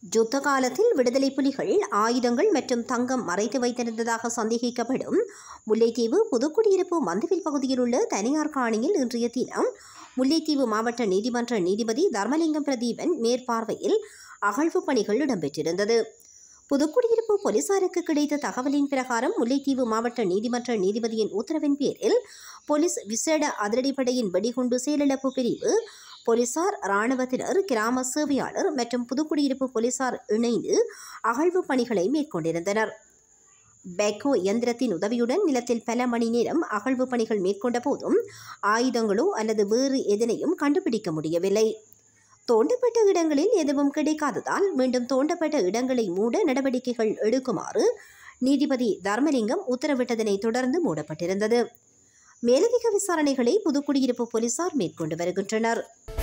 யுத்த காலத்தில் விடுதலை புலிகள் ஆயுதங்கள் மற்றும் தங்கம் மறைத்து வைத்திருந்ததாக சந்தேகிக்கப்படும் முல்லைத்தீவு புதுக்குடியிருப்பு மந்தவில் பகுதியில் உள்ள தனியார் காணியில் இன்றைய தினம் முல்லைத்தீவு மாவட்ட நீதிமன்ற நீதிபதி தர்மலிங்கம் பிரதீபன் மேற்பார்வையில் அகழ்வு பணிகள் இடம்பெற்றிருந்தது புதுக்குடியிருப்பு போலீசாருக்கு கிடைத்த தகவலின் பிரகாரம் முல்லைத்தீவு மாவட்ட நீதிமன்ற நீதிபதியின் உத்தரவின் பேரில் போலீஸ் விசேட அதிரடிப்படையின் வெடிகுண்டு செயலிழப்பு பிரிவு போலீசார் இராணுவத்தினர் கிராம சேவையாளர் மற்றும் புதுக்குடியிருப்பு போலீசார் இணைந்து அகழ்வு பணிகளை மேற்கொண்டிருந்தனர் பேக்கோ இயந்திரத்தின் உதவியுடன் நிலத்தில் பல மணி நேரம் அகழ்வு பணிகள் மேற்கொண்ட போதும் ஆயுதங்களோ அல்லது வேறு எதனையும் கண்டுபிடிக்க முடியவில்லை தோண்டப்பட்ட இடங்களில் எதுவும் கிடைக்காததால் மீண்டும் தோண்டப்பட்ட இடங்களை மூட நடவடிக்கைகள் எடுக்குமாறு நீதிபதி தர்மலிங்கம் உத்தரவிட்டதனை தொடர்ந்து மூடப்பட்டிருந்தது மேலதிக விசாரணைகளை புதுக்குடியிருப்பு போலீசார் மேற்கொண்டு வருகின்றனர்